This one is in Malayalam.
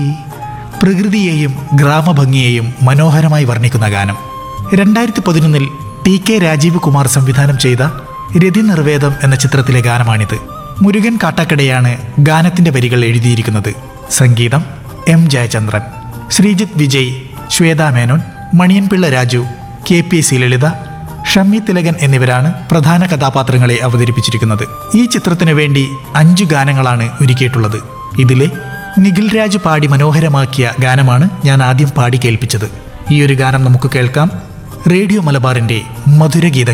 പ്രകൃതിയെയും ഗ്രാമഭംഗിയെയും മനോഹരമായി വർണ്ണിക്കുന്ന ഗാനം രണ്ടായിരത്തി പതിനൊന്നിൽ ടി കെ രാജീവ് കുമാർ സംവിധാനം ചെയ്ത രതി നിർവേദം എന്ന ചിത്രത്തിലെ ഗാനമാണിത് മുരുകൻ കാട്ടാക്കടയാണ് ഗാനത്തിന്റെ വരികൾ എഴുതിയിരിക്കുന്നത് സംഗീതം M Jayachandran Sreejith Vijay Shweta Menon Maniyanpilla Raju K P C Lalitha Shammi Thilakan എന്നിവരാണ് പ്രധാന കഥാപാത്രങ്ങളെ അവതരിപ്പിച്ചിരിക്കുന്നത് ഈ ചിത്രത്തിനു വേണ്ടി അഞ്ചു ഗാനങ്ങളാണ് ഒരുക്കിയിട്ടുള്ളത് ഇതിലെ നിഖിൽ രാജ് പാടി മനോഹരമാക്കിയ ഗാനമാണ് ഞാൻ ആദ്യം പാടി കേൾപ്പിച്ചത് ഈ ഒരു ഗാനം നമുക്ക് കേൾക്കാം റേഡിയോ മലബാറിന്റെ മധുരഗീത